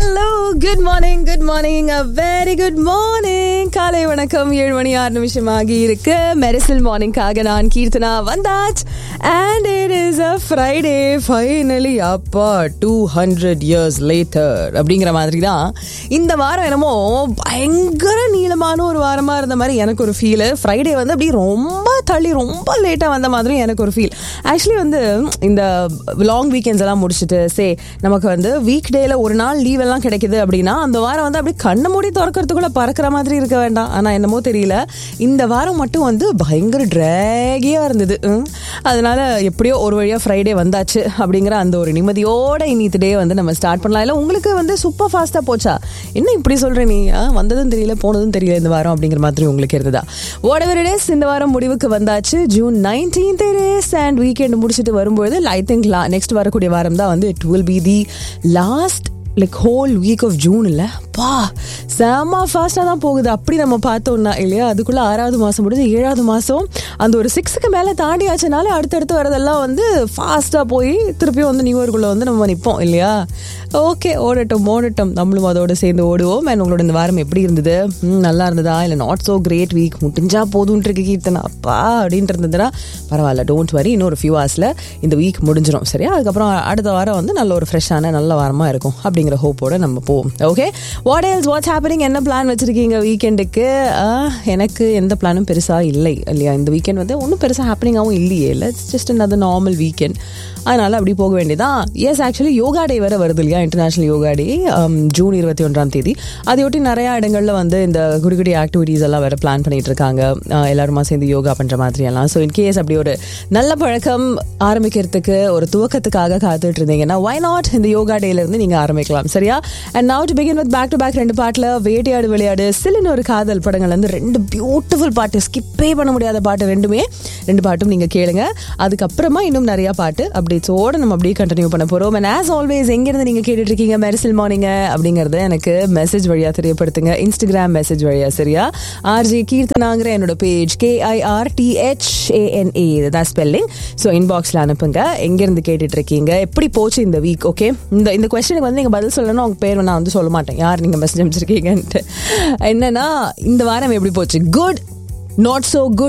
Hello good morning good morning uh very good morning காலை வணக்கம் ஏழு மணி ஆறு நிமிஷம் ஆகி இருக்கு மெரிசல் மார்னிங்காக நான் கீர்த்தனா வந்தாச் and it is uh Friday finally அப்பா டூ ஹண்ட்ரட் இயர்ஸ் லேட்டர் அப்படிங்கிற மாதிரி தான் இந்த வாரம் என்னமோ பயங்கர நீளமான ஒரு வாரமாக இருந்த மாதிரி எனக்கு ஒரு ஃபீல் ஃப்ரைடே வந்து அப்படியே ரொம்ப தள்ளி ரொம்ப லேட்டாக வந்த மாதிரி எனக்கு ஒரு ஃபீல் ஆக்சுவலி வந்து இந்த லாங் வீக்கெண்ட்ஸ் எல்லாம் முடிச்சுட்டு சே நமக்கு வந்து வீக் டேல ஒரு நாள் லீவ் எல்லாம் கிடைக்குது அப்படின்னா அந்த வாரம் வந்து அப்படியே கண்ணை மூடி திறக்கிறதுக்குள்ள பறக்கிற மாதிரி இருக்க வேண்டாம் ஆனால் என்னமோ தெரியல இந்த வாரம் மட்டும் வந்து பயங்கர ட்ராகியாக இருந்தது ம். அதனால எப்படியோ ஒரு வழியாக ஃப்ரைடே வந்தாச்சு அப்படிங்கிற அந்த ஒரு நிம்மதியோட இன்னித்து டே வந்து நம்ம ஸ்டார்ட் பண்ணலாம் இல்லை உங்களுக்கு வந்து சூப்பர் ஃபாஸ்ட்டாக போச்சா என்ன இப்படி சொல்கிற நீ ஆ, வந்ததும் தெரியல போனதும் தெரியல இந்த வாரம் அப்படிங்கிற மாதிரி உங்களுக்கு இருந்ததா வாட் எவர் டேஸ் இந்த வாரம் முடிவுக்கு வந்தாச்சு June nineteenth days and weekend முடிச்சுட்டு வரும்போது ஐ திங்க் நெக்ஸ்ட் வரக்கூடிய வாரம் தான் வந்து it will be the last like whole week of June இல்லை பா செம்ம ஃபாஸ்ட்டாக தான் போகுது அப்படி நம்ம பார்த்தோம்னா இல்லையா அதுக்குள்ளே ஆறாவது மாதம் முடிஞ்சு ஏழாவது மாதம் அந்த ஒரு சிக்ஸுக்கு மேலே தாண்டி ஆச்சுனாலே அடுத்தடுத்து வரதெல்லாம் வந்து ஃபாஸ்ட்டாக போய் திருப்பியும் வந்து நியூ இயர்க்குள்ளே வந்து நம்ம நிற்போம் இல்லையா ஓகே ஓடட்டும் ஓடட்டும் நம்மளும் அதோட சேர்ந்து ஓடுவோம் அண்ட் உங்களோட இந்த வாரம் எப்படி இருந்தது ம், நல்லா இருந்ததா இல்லை நாட் ஸோ கிரேட் வீக் முடிஞ்சா போதும்னு இருக்கு கீர்த்தனா அப்பா அப்படின்ட்டு இருந்ததுன்னா பரவாயில்ல டோன்ட் வரி இன்னொரு ஃபியூ ஹவர்ஸில் இந்த வீக் முடிஞ்சிடும் சரியா அதுக்கப்புறம் அடுத்த வாரம் வந்து நல்ல ஒரு ஃப்ரெஷ்ஷான நல்ல வாரமாக இருக்கும் அப்படிங்கிற ஹோப்போட நம்ம போவோம் okay what else what's happening என்ன பிளான் வச்சிருக்கீங்க வீக்கெண்டுக்கு எனக்கு எந்த பிளானும் பெருசாக இல்லை இல்லையா இந்த வீக்கெண்ட் வந்து ஒன்றும் பெருசாக ஹேப்பனிங்காகவும் இல்லையே இல்லை ஜஸ்ட் another நார்மல் வீக்கெண்ட் அதனால அப்படி போக வேண்டியதான் எஸ் ஆக்சுவலி யோகா டே வேற வருது இல்லையா இன்டர்நேஷனல் யோகா டே ஜூன் இருபத்தி ஒன்றாம் தேதி அதையொட்டி நிறைய இடங்கள்ல வந்து இந்த குடி குடி ஆக்டிவிட்டீஸ் எல்லாம் வேற பிளான் பண்ணிட்டு இருக்காங்க அஹ், எல்லாருமா சேர்ந்து யோகா பண்ற மாதிரி எல்லாம் ஸோ இன்கேஸ் அப்படி ஒரு நல்ல பழக்கம் ஆரம்பிக்கிறதுக்கு ஒரு துவக்கத்துக்காக காத்துட்டு இருந்தீங்கன்னா வை நாட் இந்த யோகா டேல இருந்து நீங்க ஆரம்பிக்கலாம் சரியா and now to begin with back to back ரெண்டு பாட்டுல வேட்டையாடு விளையாடு சில்லுன்னு ஒரு காதல் படங்கள் வந்து ரெண்டு பியூட்டிஃபுல் பாட்டு ஸ்கிப்பே பண்ண முடியாத பாட்டு ரெண்டுமே ரெண்டு பாட்டும் நீங்க கேளுங்க அதுக்கப்புறமா இன்னும் நிறைய பாட்டு அப்டேட்ஸோட நம்ம அப்படியே கண்டினியூ பண்ண போறோம் அண்ட் ஆஸ் ஆல்வேஸ் எங்கிருந்து நீங்க கேட்டுட்டு இருக்கீங்க மெரிசில் மார்னிங் அப்படிங்கறத எனக்கு மெசேஜ் வழியா தெரியப்படுத்துங்க இன்ஸ்டாகிராம் மெசேஜ் வழியா சரியா ஆர்ஜி கீர்த்தனாங்கிற என்னோட பேஜ் கேஐஆர் டிஹெச் ஏஎன்ஏ இதுதான் ஸ்பெல்லிங் ஸோ இன்பாக்ஸ்ல அனுப்புங்க எங்கிருந்து கேட்டுட்டு இருக்கீங்க எப்படி போச்சு இந்த வீக் ஓகே இந்த இந்த கொஸ்டினுக்கு வந்து நீங்க பதில் சொல்லணும் உங்க பேர் நான் வந்து சொல்ல மாட்டேன் யார் நீங்க மெசேஜ் அமைச்சிருக்கீங்கன்ட்டு என்னன்னா இந்த வாரம் எப்படி போச்சு குட் நாட் so குட்